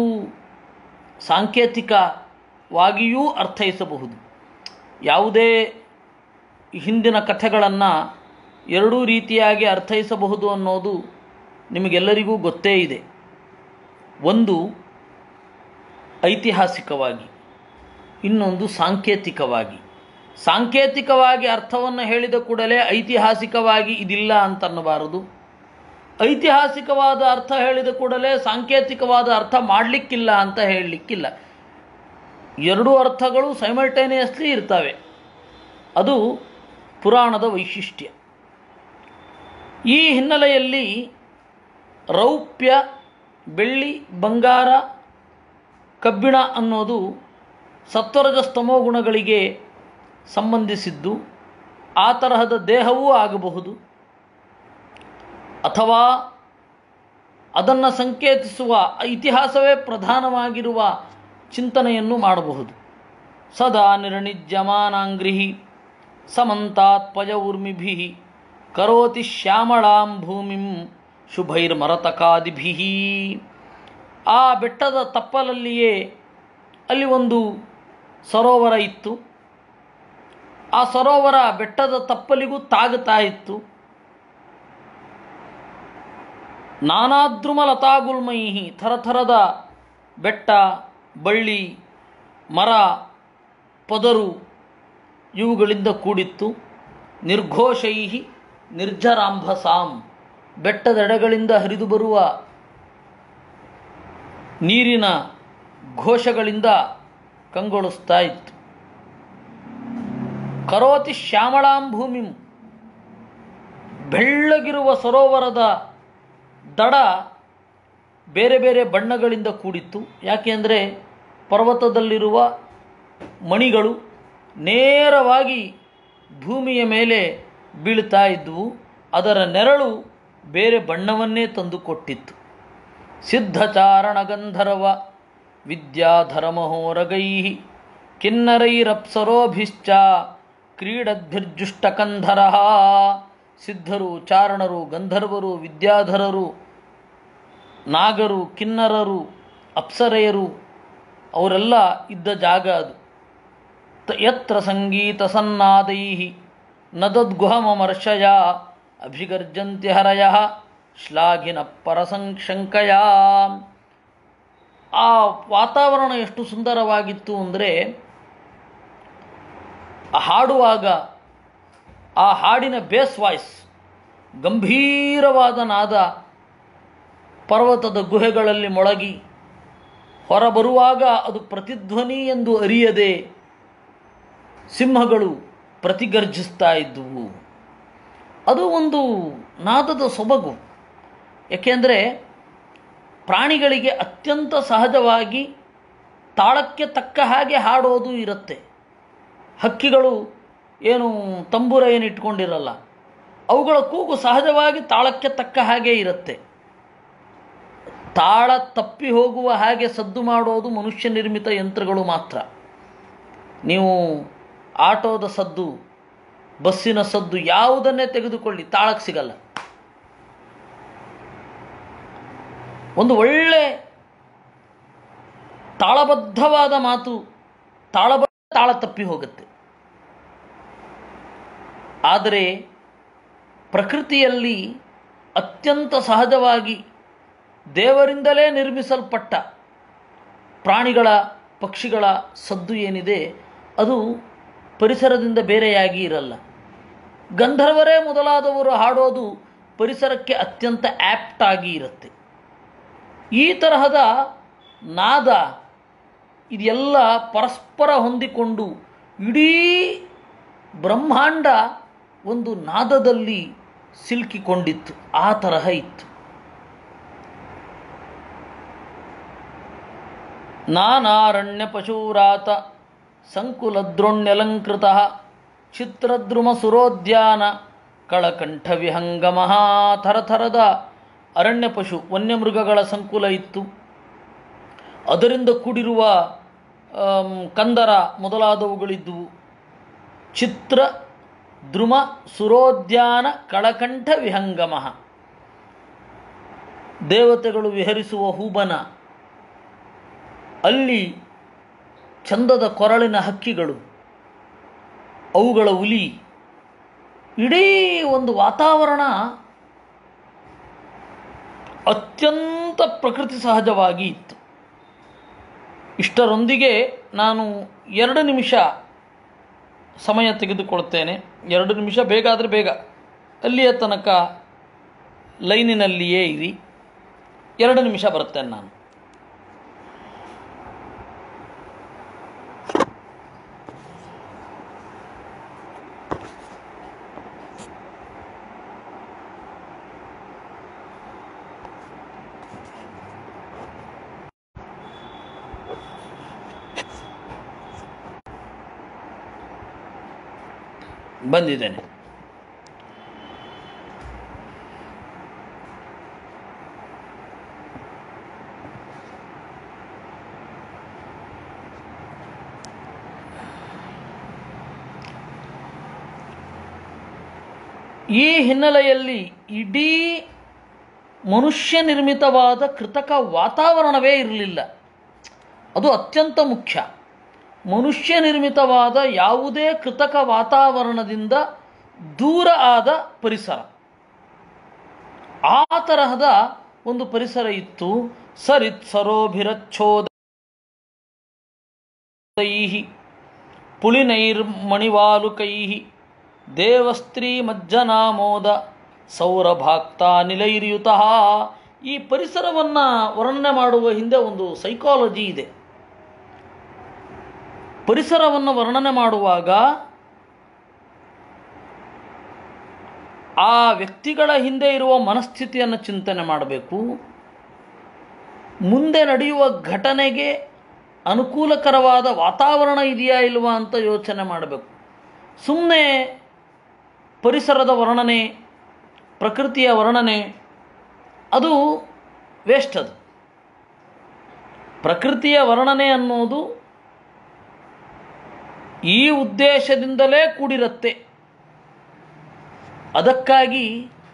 ಸಾಂಕೇತಿಕವಾಗಿಯೂ ಅರ್ಥೈಸಬಹುದು ಯಾವುದೇ ಹಿಂದಿನ ಕಥೆಗಳನ್ನು ಎರಡೂ ರೀತಿಯಾಗಿ ಅರ್ಥೈಸಬಹುದು ಅನ್ನೋದು ನಿಮಗೆಲ್ಲರಿಗೂ ಗೊತ್ತೇ ಇದೆ ಒಂದು ಐತಿಹಾಸಿಕವಾಗಿ ಇನ್ನೊಂದು ಸಾಂಕೇತಿಕವಾಗಿ ಸಾಂಕೇತಿಕವಾಗಿ ಅರ್ಥವನ್ನು ಹೇಳಿದ ಕೂಡಲೇ ಐತಿಹಾಸಿಕವಾಗಿ ಇದಿಲ್ಲ ಅಂತನ್ನಬಾರದು ಐತಿಹಾಸಿಕವಾದ ಅರ್ಥ ಹೇಳಿದ ಕೂಡಲೇ ಸಾಂಕೇತಿಕವಾದ ಅರ್ಥ ಮಾಡಲಿಕ್ಕಿಲ್ಲ ಅಂತ ಹೇಳಲಿಕ್ಕಿಲ್ಲ ಎರಡೂ ಅರ್ಥಗಳು ಸೈಮಲ್ಟೇನಿಯಸ್ಲಿ ಇರ್ತವೆ ಅದು ಪುರಾಣದ ವೈಶಿಷ್ಟ್ಯ ಈ ಹಿನ್ನೆಲೆಯಲ್ಲಿ ರೌಪ್ಯ ಬೆಳ್ಳಿ ಬಂಗಾರ ಕಬ್ಬಿಣ ಅನ್ನೋದು ಸತ್ವರಜ ಸ್ತಮೋ ಗುಣಗಳಿಗೆ ಸಂಬಂಧಿಸಿದ್ದು ಆ ತರಹದ ದೇಹವೂ ಆಗಬಹುದು ಅಥವಾ ಅದನ್ನು ಸಂಕೇತಿಸುವ ಇತಿಹಾಸವೇ ಪ್ರಧಾನವಾಗಿರುವ ಚಿಂತನೆಯನ್ನು ಮಾಡಬಹುದು ಸದಾ ನಿರ್ಣಿಜ್ಯಮಾನಾಂಗ್ರಿಹಿ ಸಮಂತಾತ್ ಪಯ ಊರ್ಮಿಭಿ ಕರೋತಿ ಶ್ಯಾಮಳಾಂ ಭೂಮಿಂ ಶುಭೈರ್ಮರತಕಾದಿಭಿ ಆ ಬೆಟ್ಟದ ತಪ್ಪಲಲ್ಲಿಯೇ ಅಲ್ಲಿ ಒಂದು ಸರೋವರ ಇತ್ತು ಆ ಸರೋವರ ಬೆಟ್ಟದ ತಪ್ಪಲಿಗೂ ತಾಗುತ್ತಾ ಇತ್ತು ನಾನಾದ್ರುಮ ಲತಾಗುಲ್ಮೈಹಿ ಥರಥರದ ಬೆಟ್ಟ ಬಳ್ಳಿ ಮರ ಪದರು ಇವುಗಳಿಂದ ಕೂಡಿತ್ತು ನಿರ್ಘೋಷೈ ನಿರ್ಜರಾಂಭಸಾಂ ಬೆಟ್ಟದೆಡೆಗಳಿಂದ ಹರಿದು ಬರುವ ನೀರಿನ ಘೋಷಗಳಿಂದ ಕಂಗೊಳಿಸ್ತಾ ಇತ್ತು ಕರೋತಿ ಶ್ಯಾಮಳಾಂ ಭೂಮಿಂ ಬೆಳ್ಳಗಿರುವ ಸರೋವರದ ದಡ ಬೇರೆ ಬೇರೆ ಬಣ್ಣಗಳಿಂದ ಕೂಡಿತ್ತು ಯಾಕೆಂದರೆ ಪರ್ವತದಲ್ಲಿರುವ ಮಣಿಗಳು ನೇರವಾಗಿ ಭೂಮಿಯ ಮೇಲೆ ಬೀಳ್ತಾ ಇದ್ವು ಅದರ ನೆರಳು ಬೇರೆ ಬಣ್ಣವನ್ನೇ ತಂದುಕೊಟ್ಟಿತ್ತು ಸಿದ್ಧಚಾರಣ ಗಂಧರ್ವ ವಿದ್ಯಾಧರಮಹೋರಗೈ ಕಿನ್ನರೈರಪ್ಸರೋಭಿಶ್ಚ ಕ್ರೀಡದ್ಭಿರ್ಜುಷ್ಟಕಂಧರ ಸಿದ್ಧರು ಚಾರಣರು ಗಂಧರ್ವರು ವಿದ್ಯಾಧರರು ನಾಗರು ಕಿನ್ನರರು ಅಪ್ಸರೆಯರು ಅವರೆಲ್ಲ ಇದ್ದ ಜಾಗ ಅದು ತ- ಯತ್ರ ಸಂಗೀತ ಸನ್ನಾದೈ ನದದ್ಗುಹಮರ್ಷಯ ಅಭಿಗರ್ಜಂತಿ ಹರಯ ಶ್ಲಾಘಿನ ಪರಸಂಶಂಕಯ ಆ ವಾತಾವರಣ ಎಷ್ಟು ಸುಂದರವಾಗಿತ್ತು ಅಂದರೆ ಹಾಡುವಾಗ ಆ ಹಾಡಿನ ಬೇಸ್ ವಾಯ್ಸ್ ಗಂಭೀರವಾದ ನಾದ ಪರ್ವತದ ಗುಹೆಗಳಲ್ಲಿ ಮೊಳಗಿ ಹೊರಬರುವಾಗ ಅದು ಪ್ರತಿಧ್ವನಿ ಎಂದು ಅರಿಯದೆ ಸಿಂಹಗಳು ಪ್ರತಿಗರ್ಜಿಸ್ತಾ ಇದ್ದುವು ಅದು ಒಂದು ನಾದದ ಸೊಬಗು ಏಕೆಂದರೆ ಪ್ರಾಣಿಗಳಿಗೆ ಅತ್ಯಂತ ಸಹಜವಾಗಿ ತಾಳಕ್ಕೆ ತಕ್ಕ ಹಾಗೆ ಹಾಡೋದು ಇರುತ್ತೆ ಹಕ್ಕಿಗಳು ಏನು ತಂಬೂರ ಏನು ಇಟ್ಕೊಂಡಿರಲ್ಲ ಅವುಗಳ ಕೂಗು ಸಹಜವಾಗಿ ತಾಳಕ್ಕೆ ತಕ್ಕ ಹಾಗೆ ಇರುತ್ತೆ ತಾಳ ತಪ್ಪಿ ಹೋಗುವ ಹಾಗೆ ಸದ್ದು ಮಾಡೋದು ಮನುಷ್ಯ ನಿರ್ಮಿತ ಯಂತ್ರಗಳು ಮಾತ್ರ ನೀವು ಆಟೋದ ಸದ್ದು ಬಸ್ಸಿನ ಸದ್ದು ಯಾವುದನ್ನೇ ತೆಗೆದುಕೊಳ್ಳಿ ತಾಳಕ್ಕೆ ಸಿಗಲ್ಲ ಒಂದು ಒಳ್ಳೆ ತಾಳಬದ್ಧವಾದ ಮಾತು ತಾಳಬದ್ಧ ತಾಳ ತಪ್ಪಿ ಹೋಗುತ್ತೆ ಆದರೆ ಪ್ರಕೃತಿಯಲ್ಲಿ ಅತ್ಯಂತ ಸಹಜವಾಗಿ ದೇವರಿಂದಲೇ ನಿರ್ಮಿಸಲ್ಪಟ್ಟ ಪ್ರಾಣಿಗಳ ಪಕ್ಷಿಗಳ ಸದ್ದು ಏನಿದೆ ಅದು ಪರಿಸರದಿಂದ ಬೇರೆಯಾಗಿ ಇರಲ್ಲ ಗಂಧರ್ವರೇ ಮೊದಲಾದವರು ಹಾಡೋದು ಪರಿಸರಕ್ಕೆ ಅತ್ಯಂತ ಆ್ಯಪ್ಟ್ ಆಗಿ ಇರುತ್ತೆ ಈ ತರಹದ ನಾದ ಇದೆಲ್ಲ ಪರಸ್ಪರ ಹೊಂದಿಕೊಂಡು ಇಡೀ ಬ್ರಹ್ಮಾಂಡ ಒಂದು ನಾದದಲ್ಲಿ ಸಿಲುಕಿಕೊಂಡಿತ್ತು ಆ ತರಹ ಇತ್ತು ನಾನಾರಣ್ಯ ಪಶೂರಾತ ಸಂಕುಲದ್ರೋಣ್ಯಲಂಕೃತ ಚಿತ್ರದ್ರುಮ ಸುರೋದ್ಯಾನ ಕಳಕಂಠ ವಿಹಂಗಮ ಥರಥರದ ಅರಣ್ಯ ಪಶು ವನ್ಯಮೃಗಗಳ ಸಂಕುಲ ಇತ್ತು ಅದರಿಂದ ಕೂಡಿರುವ ಆಮ್, ಕಂದರ ಮೊದಲಾದವುಗಳಿದ್ದುವು ಚಿತ್ರ ದ್ರುಮ ಸುರೋದ್ಯಾನ ಕಳಕಂಠ ವಿಹಂಗಮ ದೇವತೆಗಳು ವಿಹರಿಸುವ ಹೂಬನ ಅಲ್ಲಿ ಚಂದದ ಕೊರಳಿನ ಹಕ್ಕಿಗಳು ಅವುಗಳ ಹುಲಿ ಇಡೀ ಒಂದು ವಾತಾವರಣ ಅತ್ಯಂತ ಪ್ರಕೃತಿ ಸಹಜವಾಗಿ ಇತ್ತು ಇಷ್ಟರೊಂದಿಗೆ ನಾನು ಎರಡು ನಿಮಿಷ ಸಮಯ ತೆಗೆದುಕೊಳ್ತೇನೆ ಎರಡು ನಿಮಿಷ ಬೇಗ ಆದರೆ ಬೇಗ ಅಲ್ಲಿಯ ತನಕ ಲೈನಿನಲ್ಲಿಯೇ ಇರಿ ಎರಡು ನಿಮಿಷ ಬರುತ್ತೇನೆ ನಾನು ಬಂದಿದ್ದೇನೆ ಈ ಹಿನ್ನೆಲೆಯಲ್ಲಿ ಇಡೀ ಮನುಷ್ಯ ನಿರ್ಮಿತವಾದ ಕೃತಕ ವಾತಾವರಣವೇ ಇರಲಿಲ್ಲ ಅದು ಅತ್ಯಂತ ಮುಖ್ಯ ಮನುಷ್ಯ ನಿರ್ಮಿತವಾದ ಯಾವುದೇ ಕೃತಕ ವಾತಾವರಣದಿಂದ ದೂರ ಆದ ಪರಿಸರ ಆ ತರಹದ ಒಂದು ಪರಿಸರ ಇತ್ತು ಸರಿತ್ ಸರೋಭಿರಚ್ಛೋದ ಪುಳಿನೈರ್ಮಣಿವಾಲುಕೈ ದೇವಸ್ತ್ರೀ ಮಜ್ಜನಾಮೋದ ಸೌರಭಾಕ್ತ ನಿಲೈರ್ಯುತ ಈ ಪರಿಸರವನ್ನು ವರ್ಣನೆ ಮಾಡುವ ಹಿಂದೆ ಒಂದು ಸೈಕಾಲಜಿ ಇದೆ ಪರಿಸರವನ್ನು ವರ್ಣನೆ ಮಾಡುವಾಗ ಆ ವ್ಯಕ್ತಿಗಳ ಹಿಂದೆ ಇರುವ ಮನಸ್ಥಿತಿಯನ್ನು ಚಿಂತನೆ ಮಾಡಬೇಕು ಮುಂದೆ ನಡೆಯುವ ಘಟನೆಗೆ ಅನುಕೂಲಕರವಾದ ವಾತಾವರಣ ಇದೆಯಾ ಇಲ್ವಾ ಅಂತ ಯೋಚನೆ ಮಾಡಬೇಕು ಸುಮ್ಮನೆ ಪರಿಸರದ ವರ್ಣನೆ ಪ್ರಕೃತಿಯ ವರ್ಣನೆ ಅದು ವೇಸ್ಟ್ ಅದು ಪ್ರಕೃತಿಯ ವರ್ಣನೆ ಅನ್ನೋದು ಈ ಉದ್ದೇಶದಿಂದಲೇ ಕೂಡಿರುತ್ತೆ ಅದಕ್ಕಾಗಿ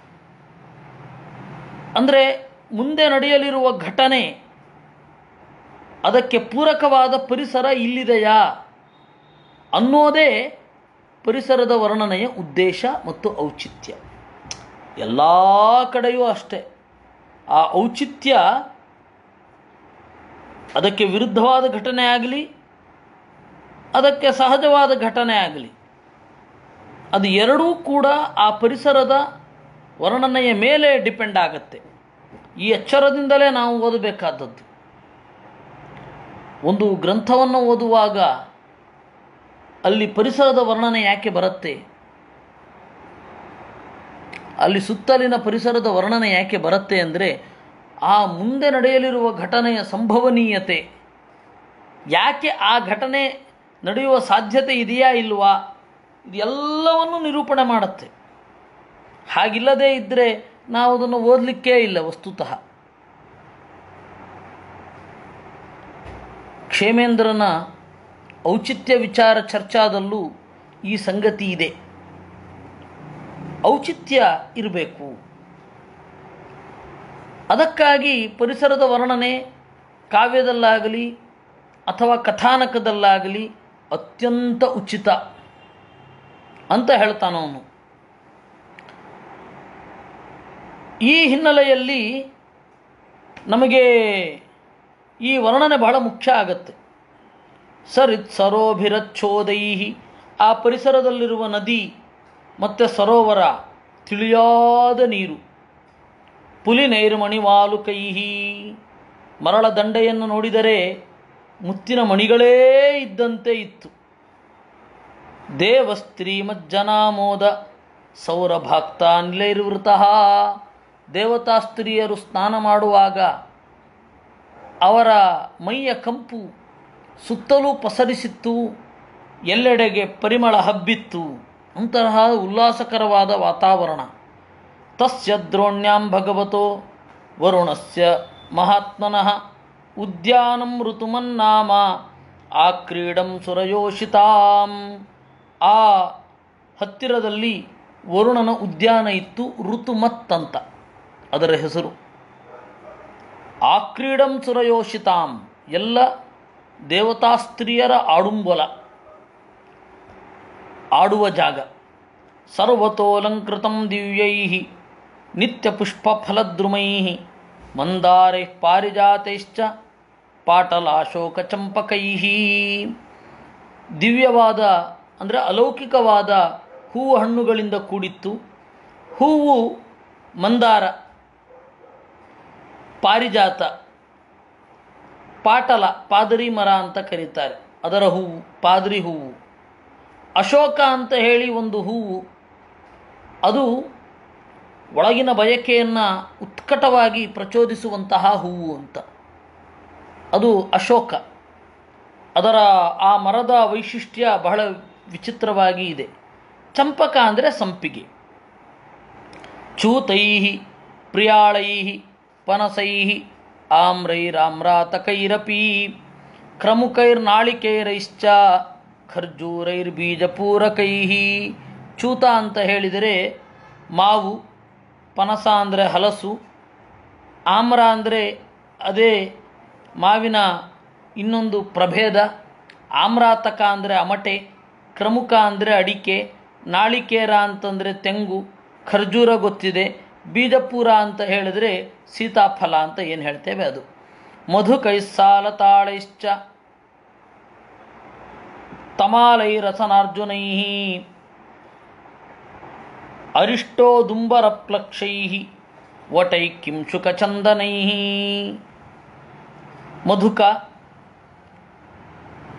ಅಂದರೆ ಮುಂದೆ ನಡೆಯಲಿರುವ ಘಟನೆ ಅದಕ್ಕೆ ಪೂರಕವಾದ ಪರಿಸರ ಇಲ್ಲಿದೆಯಾ ಅನ್ನೋದೇ ಪರಿಸರದ ವರ್ಣನೆಯ ಉದ್ದೇಶ ಮತ್ತು ಔಚಿತ್ಯ ಎಲ್ಲ ಕಡೆಯೂ ಅಷ್ಟೇ ಆ ಔಚಿತ್ಯ ಅದಕ್ಕೆ ವಿರುದ್ಧವಾದ ಘಟನೆ ಆಗಲಿ ಅದಕ್ಕೆ ಸಹಜವಾದ ಘಟನೆ ಆಗಲಿ ಅದು ಎರಡೂ ಕೂಡ ಆ ಪರಿಸರದ ವರ್ಣನೆಯ ಮೇಲೆ ಡಿಪೆಂಡ್ ಆಗುತ್ತೆ ಈ ಎಚ್ಚರದಿಂದಲೇ ನಾವು ಓದಬೇಕಾದದ್ದು ಒಂದು ಗ್ರಂಥವನ್ನು ಓದುವಾಗ ಅಲ್ಲಿ ಪರಿಸರದ ವರ್ಣನೆ ಯಾಕೆ ಬರುತ್ತೆ ಅಲ್ಲಿ ಸುತ್ತಲಿನ ಪರಿಸರದ ವರ್ಣನೆ ಯಾಕೆ ಬರುತ್ತೆ ಅಂದರೆ ಆ ಮುಂದೆ ನಡೆಯಲಿರುವ ಘಟನೆಯ ಸಂಭವನೀಯತೆ ಯಾಕೆ ಆ ಘಟನೆ ನಡೆಯುವ ಸಾಧ್ಯತೆ ಇದೆಯಾ ಇಲ್ವಾ ಇದೆಲ್ಲವನ್ನು ನಿರೂಪಣೆ ಮಾಡುತ್ತೆ ಹಾಗಿಲ್ಲದೇ ಇದ್ದರೆ ನಾವು ಅದನ್ನು ಓದಲಿಕ್ಕೇ ಇಲ್ಲ ವಸ್ತುತಃ ಕ್ಷೇಮೇಂದ್ರನ ಔಚಿತ್ಯ ವಿಚಾರ ಚರ್ಚಾದಲ್ಲೂ ಈ ಸಂಗತಿ ಇದೆ ಔಚಿತ್ಯ ಇರಬೇಕು ಅದಕ್ಕಾಗಿ ಪರಿಸರದ ವರ್ಣನೆ ಕಾವ್ಯದಲ್ಲಾಗಲಿ ಅಥವಾ ಕಥಾನಕದಲ್ಲಾಗಲಿ ಅತ್ಯಂತ ಉಚಿತ ಅಂತ ಹೇಳ್ತಾನವನು ಈ ಹಿನ್ನೆಲೆಯಲ್ಲಿ ನಮಗೆ ಈ ವರ್ಣನೆ ಬಹಳ ಮುಖ್ಯ ಆಗತ್ತೆ ಸರಿತ್ ಸರೋಭಿರಚ್ಛೋದೈ ಆ ಪರಿಸರದಲ್ಲಿರುವ ನದಿ ಮತ್ತು ಸರೋವರ ತಿಳಿಯಾದ ನೀರು ಪುಲಿ ನೈರ್ಮಣಿವಾಲು ಕೈಹಿ ಮರಳ ದಂಡೆಯನ್ನು ನೋಡಿದರೆ ಮುತ್ತಿನ ಮಣಿಗಳೇ ಇದ್ದಂತೆ ಇತ್ತು ದೇವಸ್ತ್ರೀ ಮಜ್ಜನಾಮೋದ ಸೌರಭಾಕ್ತ ನಿಲೈರ್ವೃತಃ ದೇವತಾ ಸ್ತ್ರೀಯರು ಸ್ನಾನ ಮಾಡುವಾಗ ಅವರ ಮೈಯ ಕಂಪು ಸುತ್ತಲೂ ಪಸರಿಸಿತ್ತು ಎಲ್ಲೆಡೆಗೆ ಪರಿಮಳ ಹಬ್ಬಿತ್ತು ಅಂತಹ ಉಲ್ಲಾಸಕರವಾದ ವಾತಾವರಣ ತಸ್ಯ ದ್ರೋಣ್ಯಾಂ ಭಗವತೋ ವರುಣಸ್ಯ ಮಹಾತ್ಮನಃ ಉದ್ಯಾನಂ ಋತುಮನ್ನಾಮ ಆ ಕ್ರೀಡಂ ಸುರಯೋಷಿತಾಂ ಆ ಹತ್ತಿರದಲ್ಲಿ ವರುಣನ ಉದ್ಯಾನ ಇತ್ತು ಋತುಮತ್ ಅಂತ ಅದರ ಹೆಸರು ಆ ಕ್ರೀಡಂ ಸುರಯೋಷಿತಾಂ ಎಲ್ಲ ದೇವತಾ ಸ್ತ್ರೀಯರ ಆಡುಂಬಲ ಆಡುವ ಜಾಗ ಸರ್ವತೋಲಂಕೃತಂ ದಿವ್ಯೈ ನಿತ್ಯ ಪುಷ್ಪ ಫಲದ್ರುಮೈ ಮಂದಾರೈ ಪಾರಿಜಾತೈಶ್ಚ ಪಾಟಲಾಶೋಕ ಚಂಪಕೈ ದಿವ್ಯವಾದ ಅಂದರೆ ಅಲೌಕಿಕವಾದ ಹೂವು ಹಣ್ಣುಗಳಿಂದ ಕೂಡಿತ್ತು ಹೂವು ಮಂದಾರ ಪಾರಿಜಾತ ಪಾಟಲ ಪಾದರಿ ಮರ ಅಂತ ಕರೀತಾರೆ ಅದರ ಹೂವು ಪಾದರಿ ಹೂವು ಅಶೋಕ ಅಂತ ಹೇಳಿ ಒಂದು ಹೂವು ಅದು ಒಳಗಿನ ಬಯಕೆಯನ್ನು ಉತ್ಕಟವಾಗಿ ಪ್ರಚೋದಿಸುವಂತಹ ಹೂವು ಅಂತ ಅದು ಅಶೋಕ ಅದರ ಆ ಮರದ ವೈಶಿಷ್ಟ್ಯ ಬಹಳ ವಿಚಿತ್ರವಾಗಿ ಇದೆ ಚಂಪಕ ಅಂದರೆ ಸಂಪಿಗೆ ಚೂತೈ ಪ್ರಿಯಾಳೈ ಪನಸೈ ಆಮ್ರೈರಾಮ್ರಾತಕೈರಪಿ ಕ್ರಮುಕೈರ್ನಾಳಿಕೈರೈಶ್ಚ ಖರ್ಜೂರೈರ್ಬೀಜಪೂರಕೈ ಚೂತ ಅಂತ ಹೇಳಿದರೆ ಮಾವು ಪನಸ ಅಂದರೆ ಹಲಸು ಆಮ್ರ ಅಂದರೆ ಅದೇ ಮಾವಿನ ಇನ್ನೊಂದು ಪ್ರಭೇದ ಆಮ್ರಾತಕ ಅಂದರೆ ಅಮಟೆ ಕ್ರಮುಕ ಅಂದರೆ ಅಡಿಕೆ ನಾಳಿಕೇರ ಅಂತಂದರೆ ತೆಂಗು ಖರ್ಜೂರ ಗೊತ್ತಿದೆ ಬೀಜಪೂರ ಅಂತ ಹೇಳಿದರೆ ಸೀತಾಫಲ ಅಂತ ಏನು ಹೇಳ್ತೇವೆ ಅದು ಮಧುಕೈ ಸಾಲ ತಾಳೈಶ್ಚ ತಮಾಲೈ ರಸನಾರ್ಜುನೈ ಅರಿಷ್ಟೋದುಂಬರಪ್ಲಕ್ಷೈ ವಟೈ ಕಿಂಶುಕಚಂದನೈ ಮಧುಕ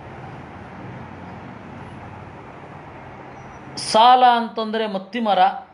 ಸಾಲ ಅಂತಂದರೆ ಮತ್ತಿಮರ